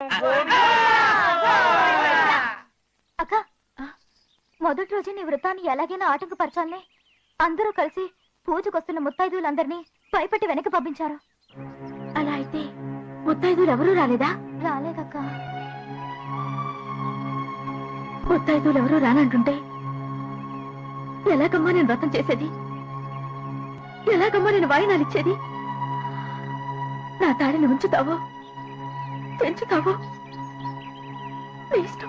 అక్క మొదటి రోజు నీ వృత్తాన్ని ఎలాగైనా ఆటంకపరచాలనే అందరూ కలిసి పూజకొస్తున్న ముత్తైదువులందరినీ భయపెట్టి వెనక్కి పంపించారు అలా అయితే ముత్తైదులు ఎవరూ రాలేదా రాలేదక్క ముత్తైదులు ఎవరూ రానంటుంటే ఎలాగమ్మా నేను వ్రతం చేసేది ఎలాగమ్మా నేను వాయినాలు ఇచ్చేది నా తాడిని ఉంచుతావో పెంచుతావో నీ ఇష్టం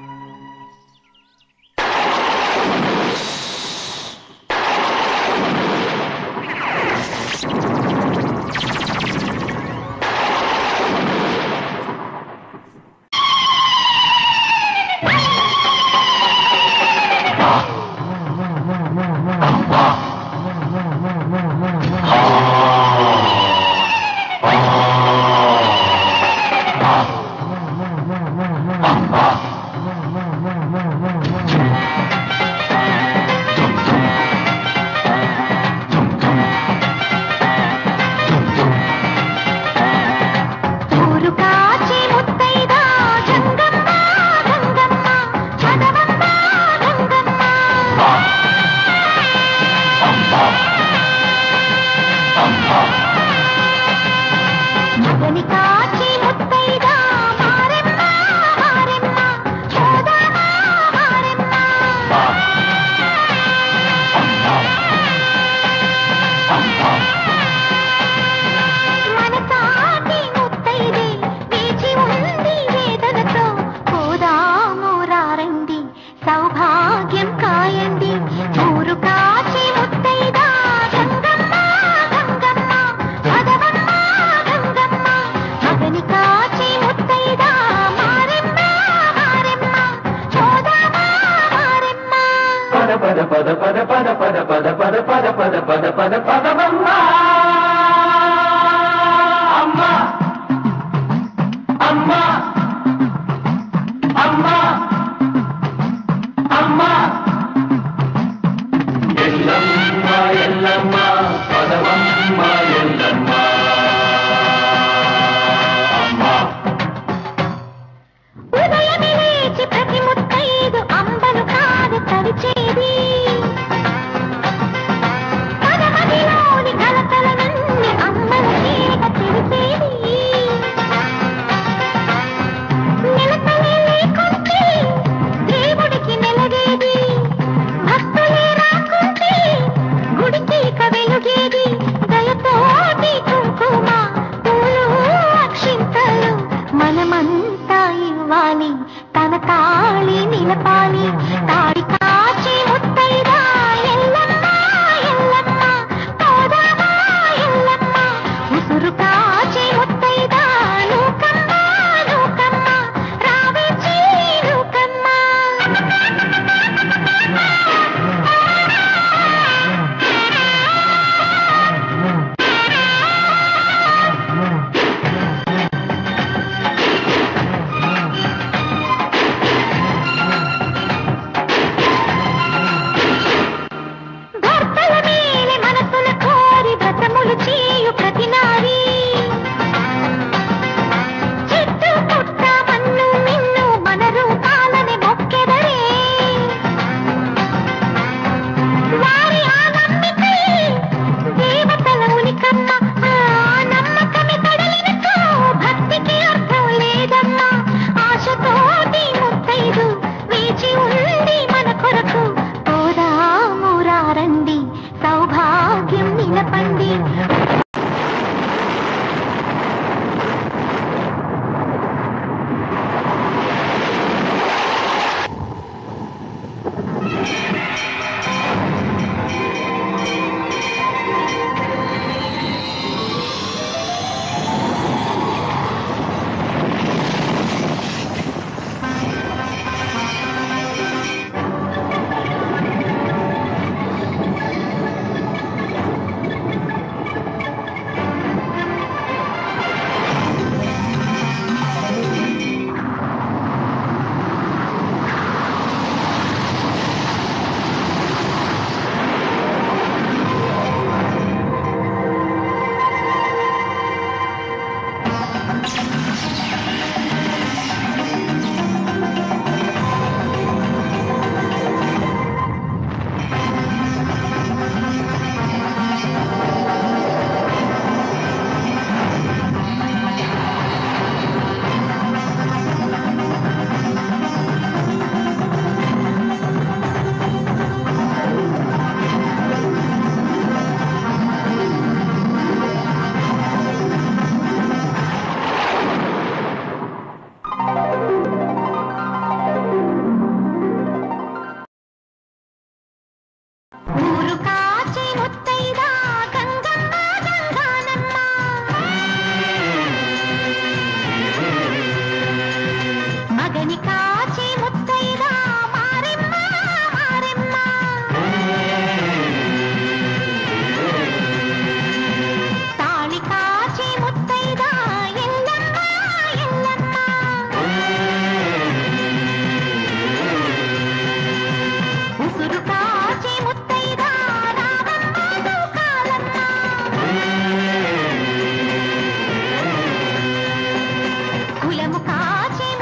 ఊరు కాచి ముత్తైదా గంగమ్మ గంగమ్మ చదవమ్మ గంగమ్మ మగని కాచి ముత్తైదా మారెమ్మ మారెమ్మ చోదమ్మ మారెమ్మ మన తాటి ముత్తైదే వేచి ఉంది వేదనతో పోదాము రారండి సౌభాగ్యం కాయండి ఊరు కాచి ముత్తైదా గంగమ్మ గంగమ్మ పదవమ్మ గంగమ్మ మగని కాచి ముత్తైదా మారెమ్మ మారెమ్మ చోదమ్మ మారెమ్మ పద పద పద పద పద పద పద పద పద పద పద పద పదమమ్మ అమ్మ అమ్మ అమ్మ అమ్మ ఎల్లమ్మ ఎల్లమ్మ పదమమ్మ ఎల్లమ్మ అమ్మ ఉదయమే లేచి ప్రతి ముత్తైదు అంబను కాదు తరిచేది పదమదిలోని కలతలనన్ని అమ్మల చీక తెలిసేది నిలకలే లేకుంటే దేవుడికి నెలగేది భక్తులే రాకుంటే గుడికి ఇక వెలుగేది దయతోటి కుంకుమ పూలు అక్షింతలు మనమంతా ఇవ్వాలి తన తాళి నిలపాలి తాడి కాచి ముత్తైదా ఎల్లమ్మ ఎల్లమ్మ పోదామా ఎల్లమ్మ ఉసురు కాచి ముత్తైదా నూకమ్మ నూకమ్మ రావే చెల్లి నూకమ్మ తాళి కాచి ముత్తైదా మారెమ్మ మారెమ్మ తాళి కాచి ముత్తైదా ఎల్లమ్మ ఎల్లమ్మ ఉసురు కాచి ముత్తైదా రావమ్మ కాలమ్మ కులము కాచి